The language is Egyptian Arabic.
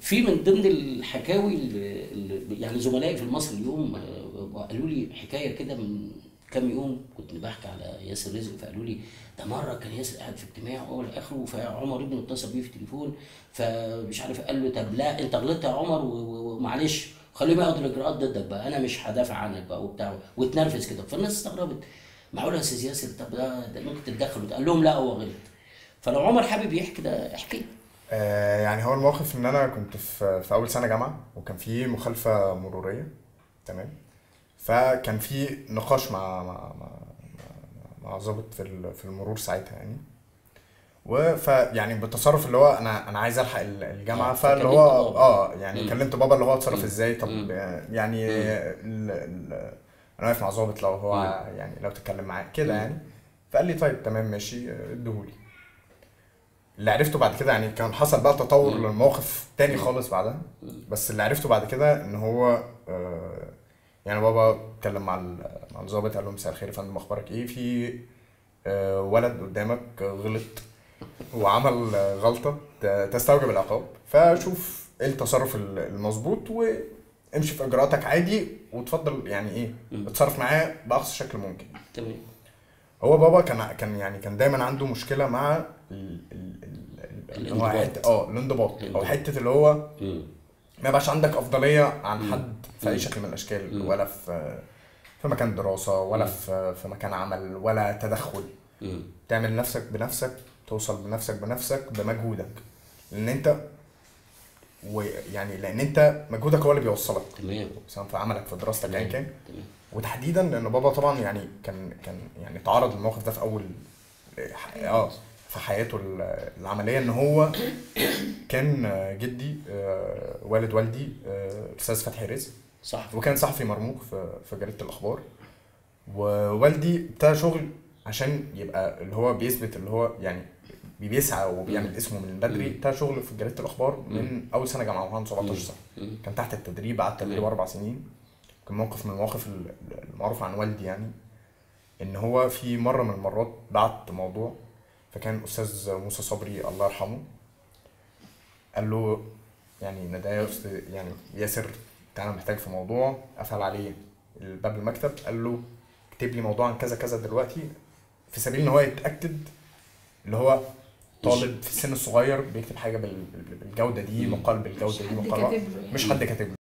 في من ضمن الحكاوي اللي اللي- يعني زملائي في المصري اليوم آه، قالوا لي حكايه كده من كام يوم كنت بحكي على ياسر رزق فقالوا لي ده مره كان ياسر قاعد في اجتماع اول اخره فعمر ابنه اتصل بيه في التليفون فمش عارف قال له طب لا انت غلطت يا عمر و- و- ومعلش خليهم ياخدوا الاجراءات ضدك بقى انا مش هدافع عنك بقى وبتاع واتنرفز كده فالناس استغربت معقول يا استاذ ياسر طب ده, ده ممكن تتدخل قال لهم لا هو غلط فلو عمر حابب يحكي ده احكي آه يعني هو الموقف ان انا كنت في في اول سنه جامعه وكان في مخالفه مروريه تمام فكان في نقاش مع مع مع مع- مع ضابط في ال- في المرور ساعتها يعني وف يعني بالتصرف اللي هو انا انا عايز الحق ال- الجامعه آه، فاللي فكلمت هو بابا. اه يعني مم. كلمت بابا اللي هو اتصرف مم. ازاي طب مم. آه، يعني ال ال انا واقف مع ضابط لو هو يعني لو تتكلم معاه كده مم. يعني فقال لي طيب تمام ماشي آه، اديهولي اللي عرفته بعد كده يعني كان حصل بقى تطور مم. للموقف تاني مم. خالص بعدها مم. بس اللي عرفته بعد كده ان هو آه، يعني بابا اتكلم مع ال- مع الضابط قال له مساء الخير يا فندم اخبارك ايه في آه، ولد قدامك غلط وعمل آه، غلطه ت- تستوجب العقاب فشوف ايه التصرف ال- المظبوط وامشي في اجراءاتك عادي وتفضل يعني ايه مم. اتصرف معاه باقصى شكل ممكن تمام هو بابا كان كان يعني كان دايما عنده مشكله مع ال ال ال اللي هو الانضباط. حته اه الانضباط او الانضباط. حته اللي هو مم. ما يبقاش عندك افضليه عن مم. حد في اي مم. شكل من الاشكال مم. ولا في في مكان دراسه ولا مم. في في مكان عمل ولا تدخل مم. تعمل نفسك بنفسك توصل بنفسك بنفسك بمجهودك لان انت ويعني لان انت مجهودك هو اللي بيوصلك تمام سواء في عملك في دراستك ايا كان تمام وتحديدا لان بابا طبعا يعني كان كان يعني تعرض للموقف ده في اول اه في حياته ال- العمليه ان هو كان جدي آه، والد والدي آه، الاستاذ فتحي رزق صح وكان صحفي مرموق في في جريده الاخبار ووالدي ابتدى شغل عشان يبقى اللي هو بيثبت اللي هو يعني بيسعى وبيعمل اسمه من بدري مم. ابتدى شغل في جريده الاخبار من اول سنه جامعه وهو عنده 17 مم. سنه مم. كان تحت التدريب قعد تدريب تمام. اربع سنين كان موقف من المواقف ال- المعروفه عن والدي يعني ان هو في مره من المرات بعت موضوع فكان استاذ موسى صبري الله يرحمه قال له يعني ندى يا استاذ يعني ياسر تعالى محتاج في موضوع قفل عليه الباب المكتب قال له اكتب لي موضوع عن كذا كذا دلوقتي في سبيل ان هو يتاكد اللي هو طالب في السن الصغير بيكتب حاجه بال- بالجوده دي مم. مقال بالجوده دي حد مقال كاتب له يعني. مش حد كاتب له